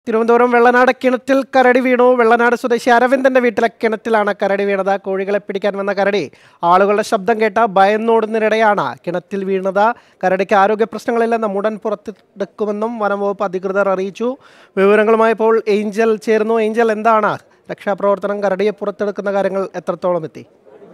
തിരുവനന്തപുരം വെള്ളനാട് കിണറ്റിൽ കരടി വീണു വെള്ളനാട് സ്വദേശി അരവിന്ദന്റെ വീട്ടിലെ കിണറ്റിലാണ് കരടി വീണത് കോഴികളെ പിടിക്കാൻ വന്ന കരടി ആളുകളുടെ ശബ്ദം കേട്ട ഭയന്നോടുന്നതിനിടെയാണ് കിണറ്റിൽ വീണത് കരടിക്ക് ആരോഗ്യ പ്രശ്നങ്ങളില്ലെന്ന് ഉടൻ പുറത്തെടുക്കുമെന്നും വനംവകുപ്പ് അധികൃതർ അറിയിച്ചു വിവരങ്ങളുമായി ഇപ്പോൾ ഏഞ്ചൽ ചേർന്നു ഏഞ്ചൽ എന്താണ് രക്ഷാപ്രവർത്തനം കരടിയെ പുറത്തെടുക്കുന്ന കാര്യങ്ങൾ എത്രത്തോളം എത്തി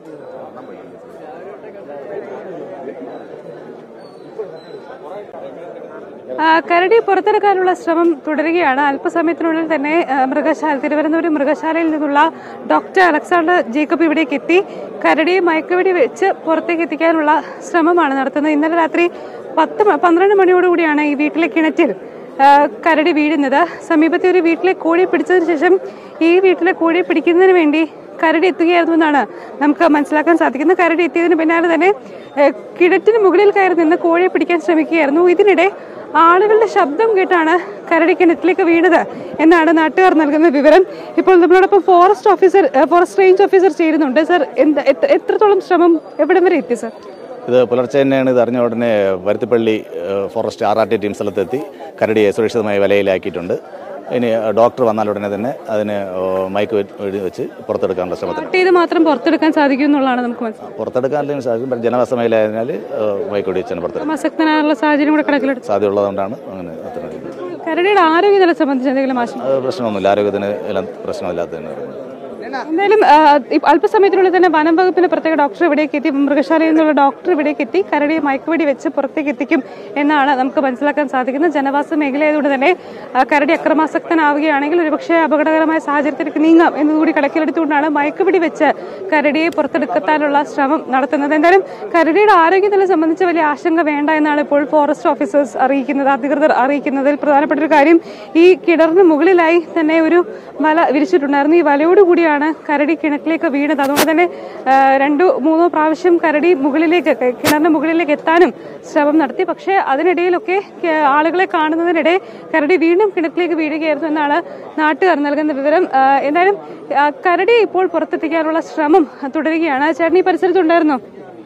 ആ, കരടി പുറത്തെടുക്കാനുള്ള ശ്രമം തുടരുകയാണ് അല്പസമയത്തിനുള്ളിൽ തന്നെ ആ, മൃഗശാല തിരുവനന്തപുരം മൃഗശാലയിൽ നിന്നുള്ള ഡോക്ടർ അലക്സാണ്ടർ ജേക്കബ് ഇവിടേക്ക് എത്തി കരടിയെ മയക്കുവെടി വെച്ച് പുറത്തേക്ക് എത്തിക്കാനുള്ള ശ്രമമാണ് നടത്തുന്നത് ഇന്നലെ രാത്രി പത്ത് മ- പന്ത്രണ്ട് മണിയോടുകൂടിയാണ് ഈ വീട്ടിലെ കിണറ്റിൽ ആ, കരടി വീഴുന്നത് സമീപത്തെ ഒരു വീട്ടിലെ കോഴിയെ പിടിച്ചതിന് ശേഷം ഈ വീട്ടിലെ കോഴിയെ പിടിക്കുന്നതിന് വേണ്ടി കരടി എത്തുകയായിരുന്നു എന്നാണ് നമുക്ക് മനസ്സിലാക്കാൻ സാധിക്കുന്നത് കരടി എത്തിയതിന് പിന്നാലെ തന്നെ ഏഹ്, കിണറ്റിന് മുകളിൽ കയറി നിന്ന് കോഴിയെ പിടിക്കാൻ ശ്രമിക്കുകയായിരുന്നു ഇതിനിടെ ആളുകളുടെ ശബ്ദം കേട്ടാണ് കരടി കിണറ്റിലേക്ക് വീണത് എന്നാണ് നാട്ടുകാർ നൽകുന്ന വിവരം ഇപ്പോൾ നമ്മളോടൊപ്പം forest officer uh, forest range officer ചേരുന്നുണ്ട് സർ എന്ത് എത്ര- എത്രത്തോളം ശ്രമം എവിടം വരെ എത്തി സർ ഇത് പുലർച്ചെ തന്നെയാണ് ഇത് അറിഞ്ഞ ഉടനെ വരുത്തിപ്പള്ളി ഏഹ്, forest R R T team സ്ഥലത്തെത്തി കരടിയെ സുരക്ഷിതമായി വലയിലാക്കിയിട്ടുണ്ട് ഇനി ഡോക്ടർ വന്നാൽ ഉടനെ തന്നെ അതിന് ഏഹ്, മയക്ക് വെ- വെച്ച് പുറത്തെടുക്കാനുള്ള ശ്രമത്തിൽ കട്ട് ചെയ്ത് മാത്രം പുറത്തെടുക്കാൻ സാധിക്കും എന്നുള്ളതാണ് നമുക്ക് മനസ്സിലാക്കുന്നത് പുറത്തെടുക്കാൻ സാധിക്കും പക്ഷേ ജനവാസ മേഖലയായതിനാൽ മയക്ക് വെടി വെച്ചാണ് പുറത്തെടുക്കാൻ അസക്തനായുള്ള സാഹചര്യം കൂടെ കണക്കിലെടുത്തു സാധ്യതയുള്ളതുകൊണ്ടാണ് അങ്ങനെ അത്ര കരടിയുടെ ആരോഗ്യനില സംബന്ധിച്ച് എന്തെങ്കിലും ആശങ്ക അത് പ്രശ്നമൊന്നുമില്ല ആരോഗ്യത്തിന് എല്ലാം പ്രശ്നമില്ലാത്തതിന് എന്തായാലും ആ, ഇപ്പ- അല്പസമയത്തിനുള്ളിൽ തന്നെ വനം വകുപ്പിന്റെ പ്രത്യേക ഡോക്ടർ ഇവിടേക്ക് എത്തി മൃഗശാലയിൽ നിന്നുള്ള ഡോക്ടർ ഇവിടേക്ക് എത്തി കരടിയെ മയക്കുവെടി വെച്ച് പുറത്തേക്ക് എത്തിക്കും എന്നാണ് നമുക്ക് മനസ്സിലാക്കാൻ സാധിക്കുന്നത് ജനവാസ മേഖലയായതുകൊണ്ട് തന്നെ ആ, കരടി അക്രമാസക്തനാവുകയാണെങ്കിൽ ഒരുപക്ഷെ അപകടകരമായ സാഹചര്യത്തിലേക്ക് നീങ്ങാം എന്നതുകൂടി കണക്കിലെടുത്തുകൊണ്ടാണ് മയക്കുവെടി വെച്ച് കരടിയെ പുറത്തെടുക്കാനുള്ള ശ്രമം നടത്തുന്നത് എന്തായാലും കരടിയുടെ ആരോഗ്യനില സംബന്ധിച്ച് വലിയ ആശങ്ക വേണ്ട എന്നാണ് ഇപ്പോൾ ഫോറസ്റ്റ് ഓഫീസേഴ്സ് അറിയിക്കുന്നത് അധികൃതർ അറിയിക്കുന്നതിൽ പ്രധാനപ്പെട്ട ഒരു കാര്യം ഈ കിണറിന് മുകളിലായി തന്നെ ഒരു വല വിരിച്ചിട്ടുണ്ടായിരുന്നു ഈ വലയോടുകൂടിയാണ് കരടി കിണറ്റിലേക്ക് വീണത് അതുകൊണ്ട് തന്നെ ആ, രണ്ടു മൂന്നോ പ്രാവശ്യം കരടി മുകളിലേക്ക് ക- കിണറിന് മുകളിലേക്ക് എത്താനും ശ്രമം നടത്തി പക്ഷേ അതിനിടയിലൊക്കെ ക- ആളുകളെ കാണുന്നതിനിടെ കരടി വീണ്ടും കിണറ്റിലേക്ക് വീഴുകയായിരുന്നു എന്നാണ് നാട്ടുകാർ നൽകുന്ന വിവരം ആ, എന്തായാലും ആ, കരടി ഇപ്പോൾ പുറത്തെത്തിക്കാനുള്ള ശ്രമം തുടരുകയാണ് ചേട്ടൻ ഈ പരിസരത്തുണ്ടായിരുന്നോ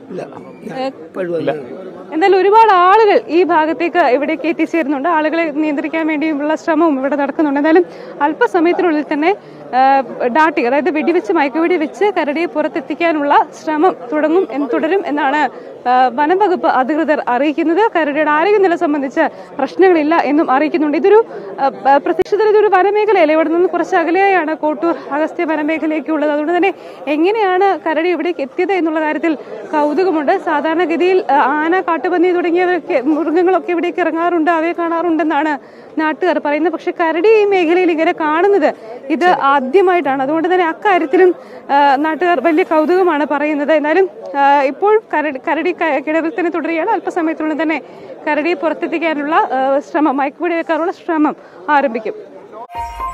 എന്തായാലും ഒരുപാട് ആളുകൾ ഈ ഭാഗത്തേക്ക് ഇവിടേക്ക് എത്തിച്ചേരുന്നുണ്ട് ആളുകളെ നിയന്ത്രിക്കാൻ വേണ്ടിയുള്ള ശ്രമവും ഇവിടെ നടക്കുന്നുണ്ട് എന്തായാലും അല്പസമയത്തിനുള്ളിൽ തന്നെ ആ, ഡാട്ടി അതായത് വെടിവെച്ച് മയക്കുവെടി വെച്ച് കരടിയെ പുറത്തെത്തിക്കാനുള്ള ശ്രമം തുടങ്ങും എന്ന് തുടരും എന്നാണ് ആ, വനം വകുപ്പ് അധികൃതർ അറിയിക്കുന്നത് കരടിയുടെ ആരോഗ്യനില സംബന്ധിച്ച് പ്രശ്നങ്ങളില്ല എന്നും അറിയിക്കുന്നുണ്ട് ഇതൊരു ആ, ആ, പ്രത്യക്ഷത്തിൽ ഇതൊരു വനമേഖലയല്ലേ ഇവിടെ നിന്ന് കുറച്ച് അകലെയായാണ് കോട്ടൂർ അഗസ്ത്യ വനമേഖലയ്ക്കുള്ളത് അതുകൊണ്ട് തന്നെ എങ്ങനെയാണ് കരടി ഇവിടേക്ക് എത്തിയത് എന്നുള്ള കാര്യത്തിൽ കൗതുകമുണ്ട് സാധാരണഗതിയിൽ ആ, ആന കാട്ടുപന്നി തുടങ്ങിയവരൊക്കെ മൃഗങ്ങളൊക്കെ ഇവിടേക്ക് ഇറങ്ങാറുണ്ട് അവയെ കാണാറുണ്ടെന്നാണ് നാട്ടുകാർ പറയുന്നത് പക്ഷെ കരടി ഈ മേഖലയിൽ ഇങ്ങനെ കാണുന്നത് ഇത് ആദ്യമായിട്ടാണ് അതുകൊണ്ട് തന്നെ അക്കാര്യത്തിലും ആ, നാട്ടുകാർ വലിയ കൗതുകമാണ് പറയുന്നത് എന്നാലും ആ, ഇപ്പോൾ കരടി കരടി ക- കിണറിൽ തന്നെ തുടരുകയാണ് അല്പസമയത്തിനുള്ളിൽ തന്നെ കരടിയെ പുറത്തെത്തിക്കാനുള്ള ആ, ശ്രമം മയക്കുപിടി വെക്കാനുള്ള ശ്രമം ആരംഭിക്കും